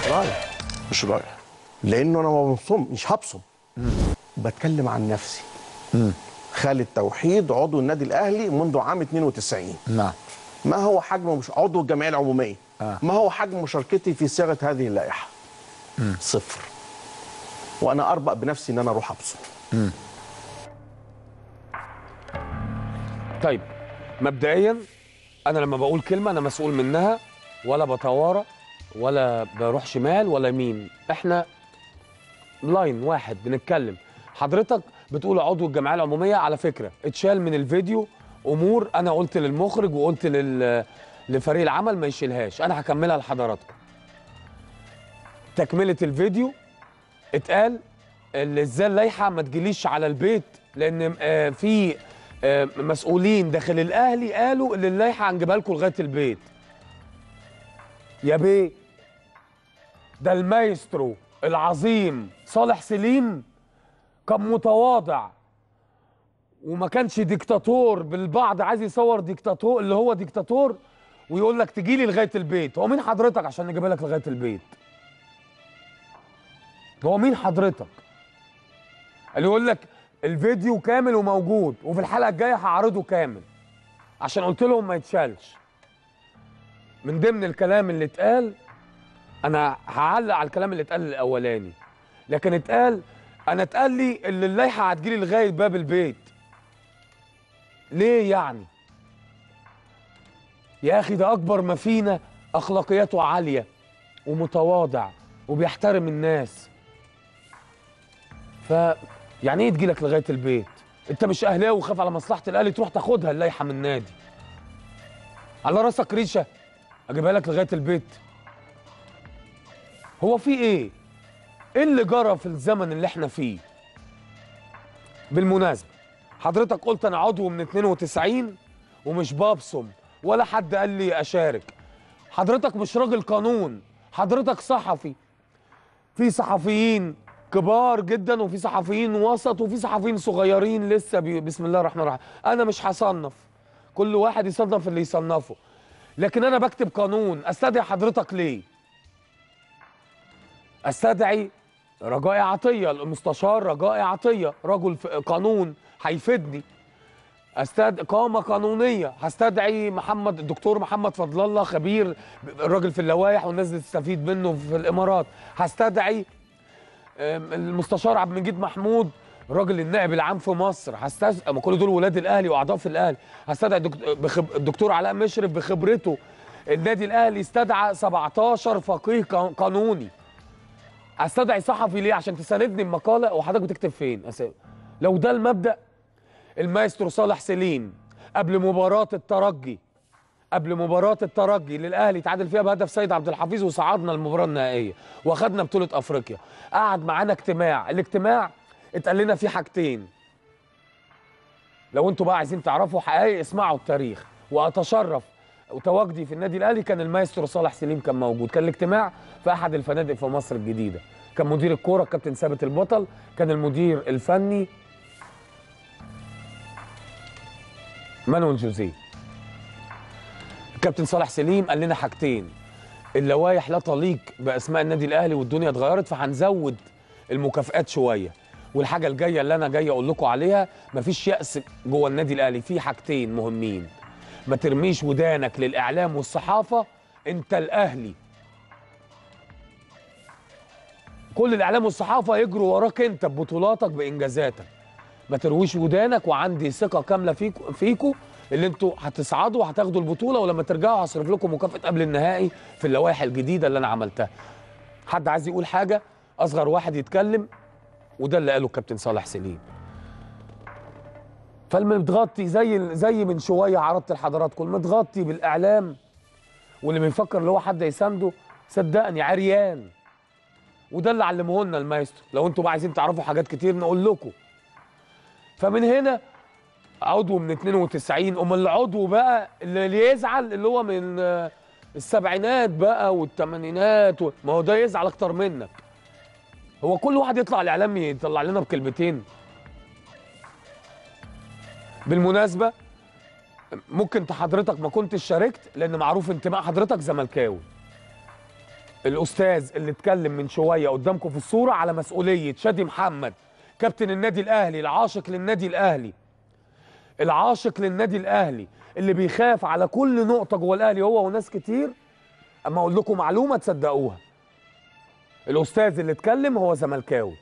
رايح مش رايح لانه انا ما بصم مش هبصم بتكلم عن نفسي خالد توحيد عضو النادي الاهلي منذ عام 92 نعم ما هو حجم مش عضو الجمعيه العموميه آه. ما هو حجم مشاركتي في صياغه هذه اللائحه صفر وانا اربأ بنفسي ان انا اروح ابصم طيب مبدئيا انا لما بقول كلمه انا مسؤول منها ولا بتوارى ولا بروح شمال ولا يمين احنا لاين واحد بنتكلم حضرتك بتقول عضو الجمعيه العموميه على فكره اتشال من الفيديو امور انا قلت للمخرج وقلت لل لفريق العمل ما يشيلهاش انا هكملها لحضراتكم تكمله الفيديو اتقال اللي ازاي اللائحه ما تجيليش على البيت لان آه، في آه، مسؤولين داخل الاهلي قالوا ان اللائحه هنجيبها لكم لغايه البيت يا بيه ده المايسترو العظيم صالح سليم كان متواضع وما كانش ديكتاتور بالبعض عايز يصور ديكتاتور اللي هو ديكتاتور ويقول لك تجي لي لغايه البيت هو مين حضرتك عشان نجيبها لك لغايه البيت هو مين حضرتك اللي يقول لك الفيديو كامل وموجود وفي الحلقه الجايه هعرضه كامل عشان قلت لهم ما يتشالش من ضمن الكلام اللي اتقال انا هعلق على الكلام اللي اتقال الاولاني لكن اتقال انا اتقال لي ان اللائحه هتجيلي لغايه باب البيت ليه يعني يا اخي ده اكبر ما فينا اخلاقياته عاليه ومتواضع وبيحترم الناس ف يعني ايه تجيلك لغايه البيت انت مش اهلاوي وخاف على مصلحه الاهلي تروح تاخدها اللائحه من النادي على راسك ريشه اجيبها لك لغايه البيت هو في ايه ايه اللي جرى في الزمن اللي احنا فيه بالمناسبه حضرتك قلت انا عضو من 92 ومش ببصم ولا حد قال لي اشارك حضرتك مش راجل قانون حضرتك صحفي في صحفيين كبار جدا وفي صحفيين وسط وفي صحفيين صغيرين لسه بي بسم الله الرحمن الرحيم انا مش هصنف كل واحد يصنف اللي يصنفه لكن انا بكتب قانون استدعي حضرتك ليه استدعي رجاء عطيه المستشار رجاء عطيه رجل في قانون هيفيدني استد اقامه قانونيه هستدعي محمد الدكتور محمد فضل الله خبير الراجل في اللوائح والناس اللي تستفيد منه في الامارات هستدعي آم، المستشار عبد المجيد محمود الراجل النائب العام في مصر هستز... أما كل دول ولاد الاهلي واعضاء في الاهلي هستدعي دكت... بخب... الدكتور علاء مشرف بخبرته النادي الاهلي استدعى 17 فقيه قا- قانوني استدعي صحفي ليه عشان تساندني المقاله وحضرتك بتكتب فين أس... لو ده المبدا المايسترو صالح سليم قبل مباراه الترجي قبل مباراة الترجي للأهلي تعادل فيها بهدف سيد عبد الحفيظ وصعدنا المباراة النهائية واخدنا بطولة أفريقيا قعد معانا اجتماع الاجتماع اتقال لنا فيه حاجتين لو انتوا بقى عايزين تعرفوا حقائق اسمعوا التاريخ واتشرف وتواجدي في النادي الاهلي كان المايسترو صالح سليم كان موجود كان الاجتماع في احد الفنادق في مصر الجديده كان مدير الكوره الكابتن ثابت البطل كان المدير الفني مانويل جوزيه الكابتن صالح سليم قال لنا حاجتين اللوائح لا تليق باسماء النادي الاهلي والدنيا اتغيرت فهنزود المكافئات شويه والحاجه الجايه اللي انا جاي اقول لكم عليها مفيش يأس جوه النادي الاهلي في حاجتين مهمين ما ترميش ودانك للاعلام والصحافه انت الاهلي كل الاعلام والصحافه يجروا وراك انت ببطولاتك بانجازاتك ما ترويش ودانك وعندي ثقه كامله فيكو فيكو اللي انتوا هتصعدوا وهتاخدوا البطوله ولما ترجعوا هصرف لكم مكافاه قبل النهائي في اللوائح الجديده اللي انا عملتها حد عايز يقول حاجه اصغر واحد يتكلم وده اللي قاله الكابتن صالح سليم فالمتغطي زي زي من شويه عرضت لحضراتكم المتغطي بالاعلام واللي بيفكر اللي هو حد يسانده صدقني عريان وده اللي علمه لنا المايسترو لو انتوا بقى عايزين تعرفوا حاجات كتير نقول لكم فمن هنا عضو من 92 امال العضو بقى اللي اللي يزعل اللي هو من آه، السبعينات بقى والثمانينات و... ما هو ده يزعل اكتر منك هو كل واحد يطلع الاعلام يطلع لنا بكلمتين بالمناسبه ممكن انت حضرتك ما كنتش شاركت لان معروف انتماء حضرتك زملكاوي الاستاذ اللي اتكلم من شويه قدامكم في الصوره على مسؤوليه شادي محمد كابتن النادي الاهلي العاشق للنادي الاهلي العاشق للنادي الاهلي اللي بيخاف على كل نقطه جوه الاهلي هو وناس كتير اما اقول لكم معلومه تصدقوها الاستاذ اللي اتكلم هو زملكاوي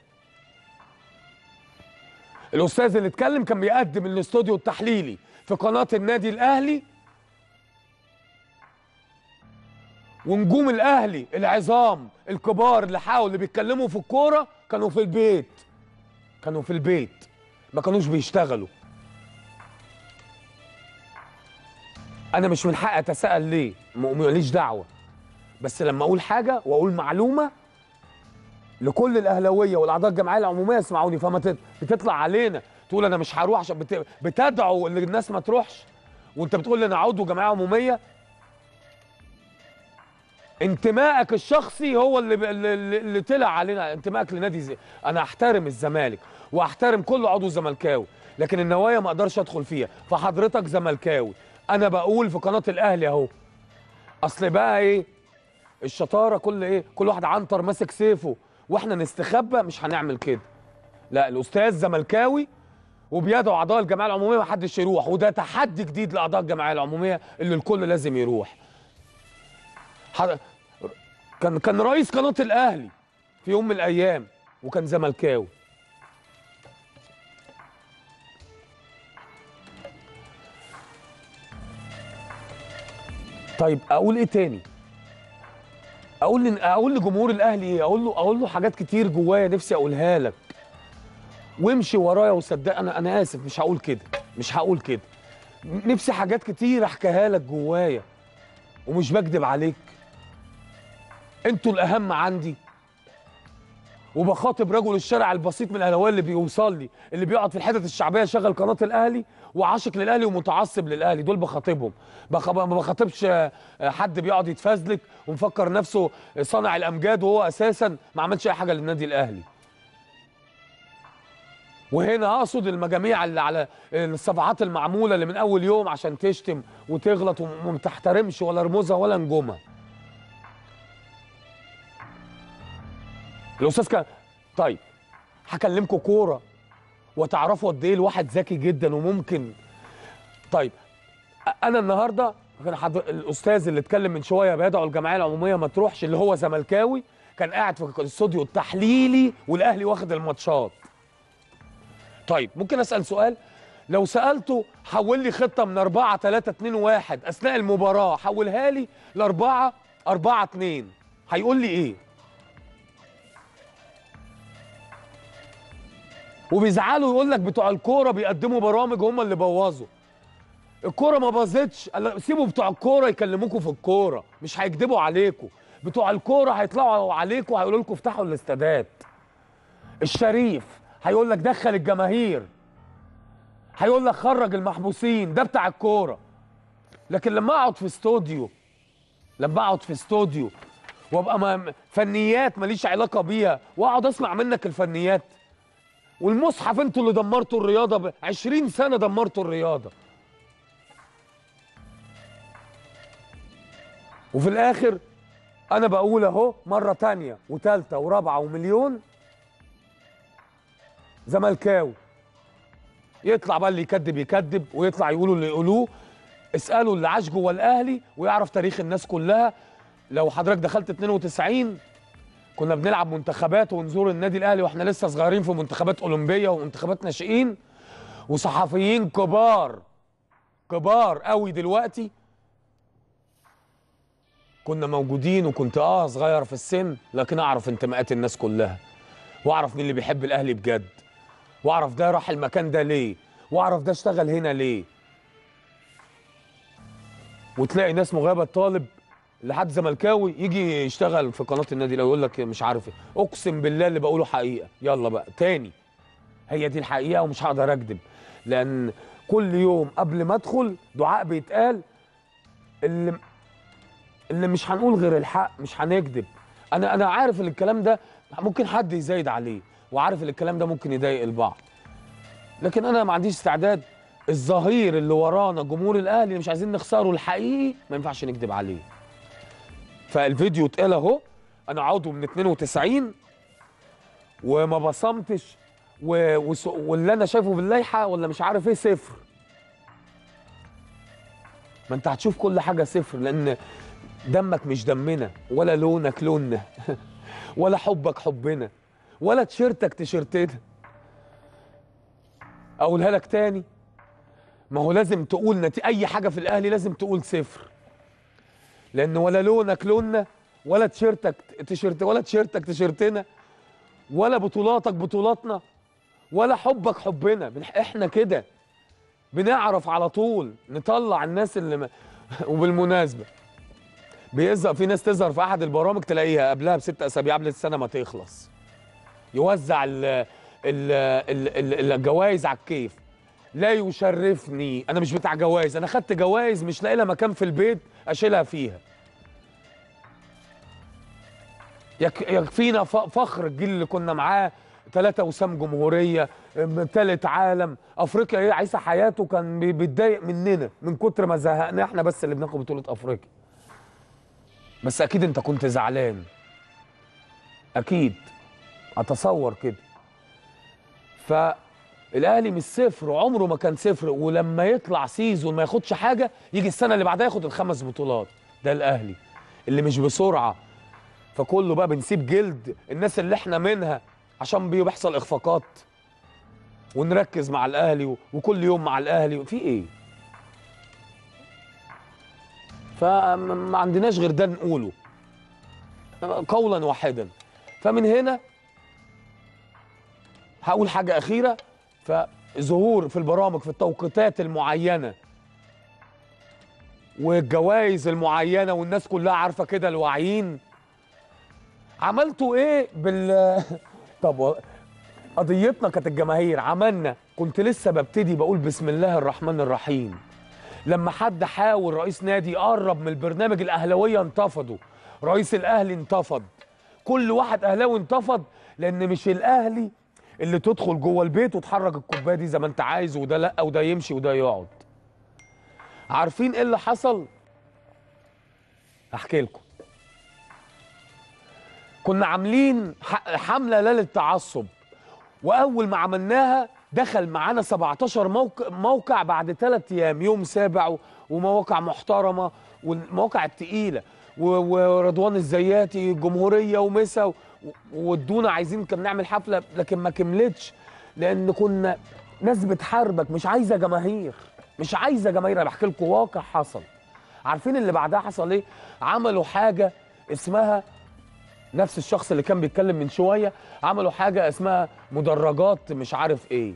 الاستاذ اللي اتكلم كان بيقدم الاستوديو التحليلي في قناه النادي الاهلي ونجوم الاهلي العظام الكبار اللي حاولوا اللي بيتكلموا في الكوره كانوا في البيت كانوا في البيت ما كانوش بيشتغلوا انا مش من حقي اتساءل ليه م- ماليش دعوه بس لما اقول حاجه واقول معلومه لكل الاهلاويه والاعضاء الجمعيه العموميه يسمعوني فما تت- بتطلع علينا تقول انا مش هروح عشان بت... بتدعو ان الناس ما تروحش وانت بتقول لي انا عضو جمعيه عموميه انتمائك الشخصي هو اللي ب... اللي, اللي طلع علينا انتمائك لنادي زي انا احترم الزمالك واحترم كل عضو زملكاوي لكن النوايا ما اقدرش ادخل فيها فحضرتك زملكاوي انا بقول في قناه الاهلي اهو اصل بقى ايه الشطاره كل ايه كل واحد عنتر ماسك سيفه واحنا نستخبى مش هنعمل كده لا الاستاذ زملكاوي وبيدعو اعضاء الجمعيه العموميه ما حدش يروح وده تحدي جديد لاعضاء الجمعيه العموميه اللي الكل لازم يروح حد... كان كان رئيس قناه الاهلي في يوم من الايام وكان زملكاوي طيب اقول ايه تاني اقول لن... اقول لجمهور الاهلي ايه اقول له اقول له حاجات كتير جوايا نفسي اقولها لك وامشي ورايا وصدق انا انا اسف مش هقول كده مش هقول كده نفسي حاجات كتير احكيها لك جوايا ومش بكدب عليك انتوا الاهم عندي وبخاطب رجل الشارع البسيط من الاهلاويه اللي بيوصل لي اللي بيقعد في الحتت الشعبيه شغل قناه الاهلي وعاشق للاهلي ومتعصب للاهلي دول بخاطبهم بخ- ما بخاطبش آه، حد بيقعد يتفزلك ومفكر نفسه صانع الامجاد وهو اساسا ما عملش اي حاجه للنادي الاهلي وهنا اقصد المجاميع اللي على الصفحات المعموله اللي من اول يوم عشان تشتم وتغلط وما تحترمش ولا رموزها ولا نجومها الاستاذ كان طيب هكلمكم كوره وتعرفوا قد ايه الواحد ذكي جدا وممكن طيب أ- انا النهارده كان حض... الاستاذ اللي اتكلم من شويه بيدعو الجمعيه العموميه ما تروحش اللي هو زملكاوي كان قاعد في الاستوديو التحليلي والاهلي واخد الماتشات طيب ممكن اسال سؤال لو سالته حول لي خطه من 4 3 2 1 اثناء المباراه حولها لي ل 4 4 2 هيقول لي ايه وبيزعلوا يقول لك بتوع الكوره بيقدموا برامج هم اللي بوظوا الكوره ما باظتش قال- سيبوا بتوع الكوره يكلموكوا في الكوره مش هيكدبوا عليكم بتوع الكوره هيطلعوا عليكم هيقولوا لكم افتحوا الاستادات الشريف هيقول لك دخل الجماهير هيقول لك خرج المحبوسين ده بتاع الكوره لكن لما اقعد في استوديو لما اقعد في استوديو وابقى ما- فنيات ماليش علاقه بيها واقعد اسمع منك الفنيات والمصحف انتوا اللي دمرتوا الرياضه ب 20 سنه دمرتوا الرياضه وفي الاخر انا بقول اهو مره تانية وتالتة ورابعه ومليون زملكاوي يطلع بقى اللي يكذب يكذب ويطلع يقولوا اللي يقولوه اسالوا اللي عاش جوه الاهلي ويعرف تاريخ الناس كلها لو حضرتك دخلت 92 كنا بنلعب منتخبات ونزور النادي الاهلي واحنا لسه صغيرين في منتخبات اولمبيه ومنتخبات ناشئين وصحفيين كبار كبار قوي دلوقتي كنا موجودين وكنت اه صغير في السن لكن اعرف انتماءات الناس كلها واعرف مين اللي بيحب الاهلي بجد واعرف ده راح المكان ده ليه واعرف ده اشتغل هنا ليه وتلاقي ناس مغيبه الطالب لحد زملكاوي يجي يشتغل في قناه النادي الاهلي يقول لك مش عارف ايه اقسم بالله اللي بقوله حقيقه يلا بقى تاني هي دي الحقيقه ومش هقدر اكذب لان كل يوم قبل ما ادخل دعاء بيتقال اللي اللي مش هنقول غير الحق مش هنكذب انا انا عارف ان الكلام ده ممكن حد يزايد عليه وعارف ان الكلام ده ممكن يضايق البعض لكن انا ما عنديش استعداد الظهير اللي ورانا جمهور الاهلي اللي مش عايزين نخسره الحقيقي ما ينفعش نكذب عليه فالفيديو اتقال اهو انا عضو من 92 وما بصمتش و... وس... واللي انا شايفه باللائحه ولا مش عارف ايه صفر ما انت هتشوف كل حاجه صفر لان دمك مش دمنا ولا لونك لوننا ولا حبك حبنا ولا تيشيرتك تيشيرتنا اقولها لك تاني ما هو لازم تقول نتي... اي حاجه في الاهلي لازم تقول صفر لان ولا لونك لوننا ولا تيشيرتك تيشيرت ولا تيشيرتك تيشيرتنا ولا بطولاتك بطولاتنا ولا حبك حبنا بنح- احنا كده بنعرف على طول نطلع الناس اللي ما وبالمناسبه بيظهر في ناس تظهر في احد البرامج تلاقيها قبلها بست اسابيع قبل السنه ما تخلص يوزع ال ال ال ال الجوائز على الكيف لا يشرفني انا مش بتاع جوائز انا خدت جوائز مش لاقي لها مكان في البيت اشيلها فيها يك- يكفينا ف- فخر الجيل اللي كنا معاه ثلاثة وسام جمهورية ثالث عالم أفريقيا إيه عيسى حياته كان بي- بيتضايق مننا من كتر ما زهقنا إحنا بس اللي بناخد بطولة أفريقيا بس أكيد أنت كنت زعلان أكيد أتصور كده فالأهلي مش صفر وعمره ما كان صفر ولما يطلع سيزون ما ياخدش حاجة يجي السنة اللي بعدها ياخد الخمس بطولات ده الأهلي اللي مش بسرعة فكله بقى بنسيب جلد الناس اللي احنا منها عشان بي- بيحصل اخفاقات ونركز مع الاهلي و- وكل يوم مع الاهلي في ايه فما عندناش غير ده نقوله قولا واحدا فمن هنا هقول حاجه اخيره فظهور في البرامج في التوقيتات المعينه والجوائز المعينه والناس كلها عارفه كده الواعيين عملتوا ايه بال طب و- قضيتنا كانت الجماهير عملنا كنت لسه ببتدي بقول بسم الله الرحمن الرحيم لما حد حاول رئيس نادي يقرب من البرنامج الاهلاويه انتفضوا رئيس الاهلي انتفض كل واحد اهلاوي انتفض لان مش الاهلي اللي تدخل جوه البيت وتحرك الكوبايه دي زي ما انت عايز وده لا وده يمشي وده يقعد عارفين ايه اللي حصل احكي لكم كنا عاملين ح- حمله لا للتعصب واول ما عملناها دخل معانا 17 موقع, موقع بعد ثلاث ايام يوم سابع و- ومواقع محترمه والمواقع التقيله و- ورضوان الزياتي الجمهوريه ومسا و- وادونا عايزين كنا نعمل حفله لكن ما كملتش لان كنا ناس بتحاربك مش عايزه جماهير مش عايزه جماهير انا بحكي لكم واقع حصل عارفين اللي بعدها حصل ايه عملوا حاجه اسمها نفس الشخص اللي كان بيتكلم من شويه عملوا حاجه اسمها مدرجات مش عارف ايه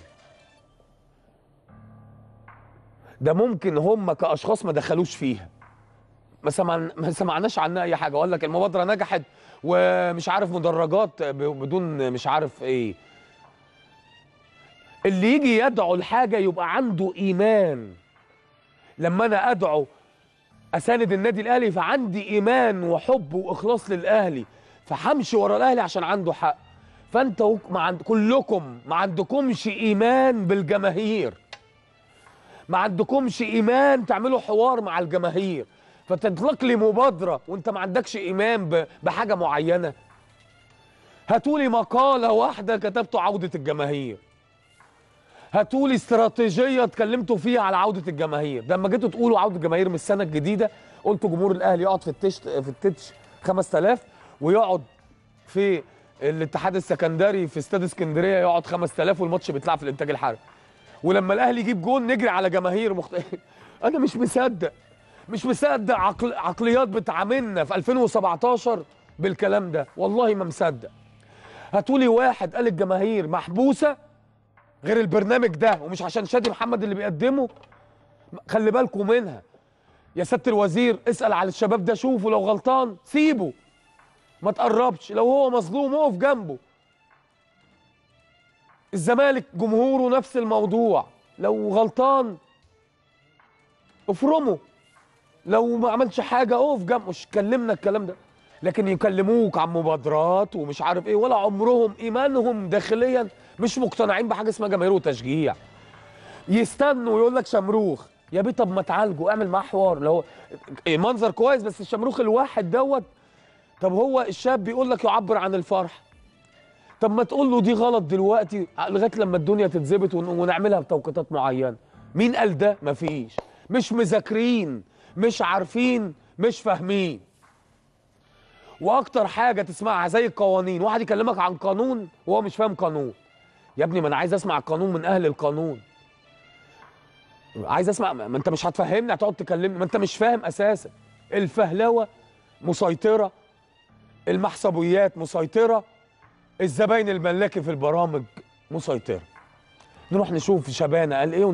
ده ممكن هم كاشخاص ما دخلوش فيها ما سمعن... ما سمعناش عنها اي حاجه اقول لك المبادره نجحت ومش عارف مدرجات ب- بدون مش عارف ايه اللي يجي يدعو لحاجه يبقى عنده ايمان لما انا ادعو اساند النادي الاهلي فعندي ايمان وحب واخلاص للاهلي فهمشي ورا الاهلي عشان عنده حق فانت وك- ما عند كلكم ما عندكمش ايمان بالجماهير ما عندكمش ايمان تعملوا حوار مع الجماهير فتطلق لي مبادره وانت ما عندكش ايمان ب- بحاجه معينه هاتولي مقاله واحده كتبتوا عوده الجماهير هاتولي استراتيجيه اتكلمتوا فيها على عوده الجماهير ده لما جيتوا تقولوا عوده الجماهير من السنه الجديده قلتوا جمهور الاهلي يقعد في التش في التتش 5000 ويقعد في الاتحاد السكندري في استاد اسكندريه يقعد 5000 والماتش بيتلعب في الانتاج الحربي ولما الاهلي يجيب جون نجري على جماهير مخت... انا مش مصدق مش مصدق عقل... عقليات بتعاملنا في 2017 بالكلام ده والله ما مصدق هاتولي واحد قال الجماهير محبوسه غير البرنامج ده ومش عشان شادي محمد اللي بيقدمه خلي بالكم منها يا سياده الوزير اسال على الشباب ده شوفه لو غلطان سيبه ما تقربش لو هو مظلوم اقف جنبه الزمالك جمهوره نفس الموضوع لو غلطان افرمه لو ما عملش حاجه اقف جنبه مش كلمنا الكلام ده لكن يكلموك عن مبادرات ومش عارف ايه ولا عمرهم ايمانهم داخليا مش مقتنعين بحاجه اسمها جماهير وتشجيع يستنوا ويقول لك شمروخ يا بيه طب ما تعالجوا اعمل معاه حوار لو منظر كويس بس الشمروخ الواحد دوت طب هو الشاب بيقول لك يعبر عن الفرح طب ما تقول له دي غلط دلوقتي لغايه لما الدنيا تتظبط ون- ونعملها بتوقيتات معينه مين قال ده مفيش مش مذاكرين مش عارفين مش فاهمين واكتر حاجه تسمعها زي القوانين واحد يكلمك عن قانون وهو مش فاهم قانون يا ابني ما انا عايز اسمع القانون من اهل القانون عايز اسمع ما انت مش هتفهمني هتقعد تكلمني ما انت مش فاهم اساسا الفهلوه مسيطره المحسوبيات مسيطره الزباين الملاكي في البرامج مسيطره نروح نشوف شبانه قال ايه